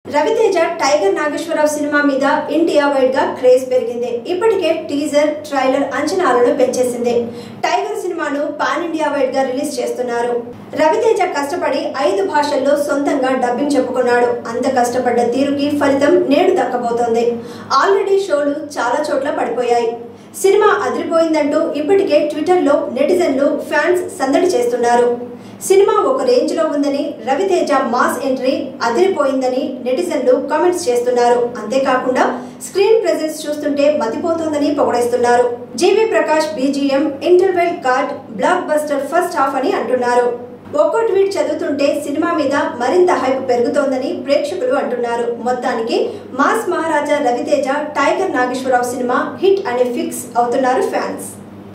Raviteja tiger Nageswara Rao cinema మీద India wide గా craze పెరిగింది ఇప్పటికే టీజర్ ట్రైలర్ అంచనాలను పెంచేసింది టైగర్ సినిమాను పాన్ ఇండియా వైడ్ గా రిలీజ్ చేస్తున్నారు రవితేజ కష్టపడి ఐదు భాషల్లో సొంతంగా డబ్బింగ్ చెప్పుకున్నాడు అంత కష్టపడ్డ తీరుకి ఫలితం నేడు దక్కబోతోంది ఆల్రెడీ షోలు చాలా చోట్ల పడిపోయాయి సినిమా అదిరిపోయిందంటూ ఇప్పటికే ట్విట్టర్లో నెటిజన్లు ఫ్యాన్స్ సందడి చేస్తున్నారు సినిమా ఒక రేంజ్ లో ఉందని రవితేజ మాస్ ఎంట్రీ అదిరిపోయిందని నెటిజన్లు కామెంట్స్ చేస్తున్నారు అంతేకాకుండా స్క్రీన్ ప్రెజెన్స్ చూస్తుంటే మతిపోతోందని పొగడేస్తున్నారు G V Prakash BGM interval card blockbuster first half అని అంటున్నారు ఒక్కో ట్వీట్ చదువుతుంటే సినిమా మీద మరింత హైప్ పెరుగుతోందని ప్రేక్షకులు అంటున్నారు మొత్తానికి mass Maharaja Ravi Teja tiger Nageswara Rao cinema hit అనే ఫిక్స్ అవుతున్నారు ఫ్యాన్స్